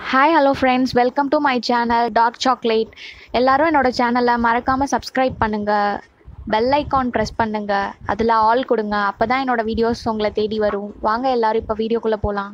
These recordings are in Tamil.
hi hello friends welcome to my channel dark chocolate எல்லாரும் என்னோட சேனலை மறக்காமல் சப்ஸ்கிரைப் பண்ணுங்கள் பெல் ஐக்கான் ப்ரெஸ் பண்ணுங்கள் அதில் ஆல் கொடுங்க அப்போ தான் என்னோட வீடியோஸ் உங்களை தேடி வரும் வாங்க எல்லாரும் இப்போ வீடியோக்குள்ளே போகலாம்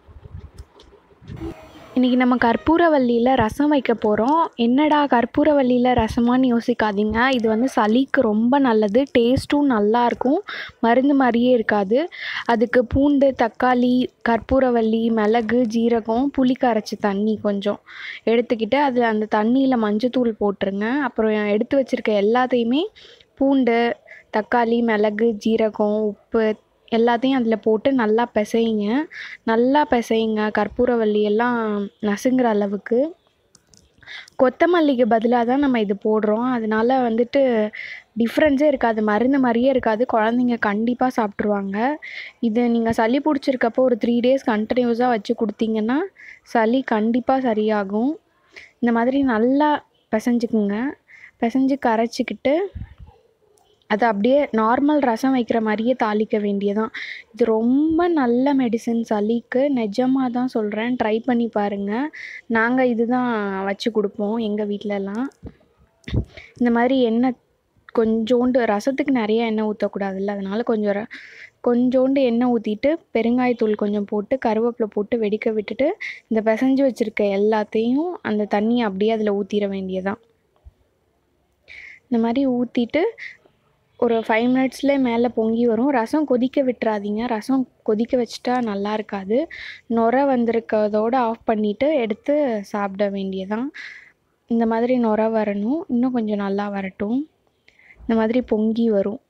இன்றைக்கி நம்ம கற்பூரவல்லியில் ரசம் வைக்க போகிறோம் என்னடா கற்பூரவல்லியில் ரசமான்னு யோசிக்காதீங்க இது வந்து சளிக்கு ரொம்ப நல்லது டேஸ்ட்டும் நல்லாயிருக்கும் மருந்து மாதிரியே இருக்காது அதுக்கு பூண்டு தக்காளி கற்பூரவல்லி மிளகு ஜீரகம் புளி கரைச்ச தண்ணி கொஞ்சம் எடுத்துக்கிட்டு அது அந்த தண்ணியில் மஞ்சத்தூள் போட்டுருங்க அப்புறம் எடுத்து வச்சுருக்க எல்லாத்தையுமே பூண்டு தக்காளி மிளகு ஜீரகம் உப்பு எல்லாத்தையும் அதில் போட்டு நல்லா பிசையுங்க நல்லா பிசையுங்க கற்பூரவல்லி எல்லாம் நசுங்குற அளவுக்கு கொத்தமல்லிக்கு பதிலாக தான் நம்ம இது போடுறோம் அதனால வந்துட்டு டிஃப்ரென்ஸே இருக்காது மருந்து மாதிரியே இருக்காது குழந்தைங்க கண்டிப்பாக சாப்பிட்ருவாங்க இது நீங்கள் சளி பிடிச்சிருக்கப்போ ஒரு த்ரீ டேஸ் கண்டினியூஸாக வச்சு கொடுத்தீங்கன்னா சளி கண்டிப்பாக சரியாகும் இந்த மாதிரி நல்லா பிசைஞ்சுக்குங்க பிசைஞ்சு கரைச்சிக்கிட்டு அதை அப்படியே நார்மல் ரசம் வைக்கிற மாதிரியே தாளிக்க வேண்டியதான் இது ரொம்ப நல்ல மெடிசன் சளிக்கு நிஜமாக தான் சொல்கிறேன் ட்ரை பண்ணி பாருங்கள் நாங்கள் இது தான் வச்சு கொடுப்போம் எங்கள் வீட்டிலலாம் இந்த மாதிரி எண்ணெய் கொஞ்சோண்டு ரசத்துக்கு நிறைய எண்ணெய் ஊற்றக்கூடாதுல்ல அதனால் கொஞ்சம் ர கொஞ்சோண்டு எண்ணெய் ஊற்றிட்டு பெருங்காயத்தூள் கொஞ்சம் போட்டு கருவேப்பிலை போட்டு வெடிக்க விட்டுட்டு இந்த பிசைஞ்சு வச்சுருக்க எல்லாத்தையும் அந்த தண்ணியை அப்படியே அதில் ஊற்றிட வேண்டியதான் இந்த மாதிரி ஊற்றிட்டு ஒரு ஃபைவ் மினிட்ஸ்லேயே மேலே பொங்கி வரும் ரசம் கொதிக்க விட்டுறாதீங்க ரசம் கொதிக்க வச்சிட்டா நல்லா இருக்காது நுர வந்திருக்கிறதோடு ஆஃப் பண்ணிவிட்டு எடுத்து சாப்பிட வேண்டியதான் இந்த மாதிரி நுர வரணும் இன்னும் கொஞ்சம் நல்லா வரட்டும் இந்த மாதிரி பொங்கி வரும்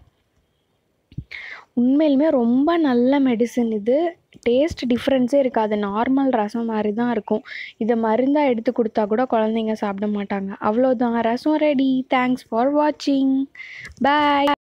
உண்மையிலுமே ரொம்ப நல்ல மெடிசன் இது டேஸ்ட் டிஃப்ரென்ஸே இருக்காது நார்மல் ரசம் மாதிரி தான் இருக்கும் இதை மருந்தாக எடுத்து கொடுத்தா கூட குழந்தைங்க சாப்பிட மாட்டாங்க அவ்வளோதான் ரசம் ரெடி தேங்க்ஸ் ஃபார் வாட்சிங் பாய்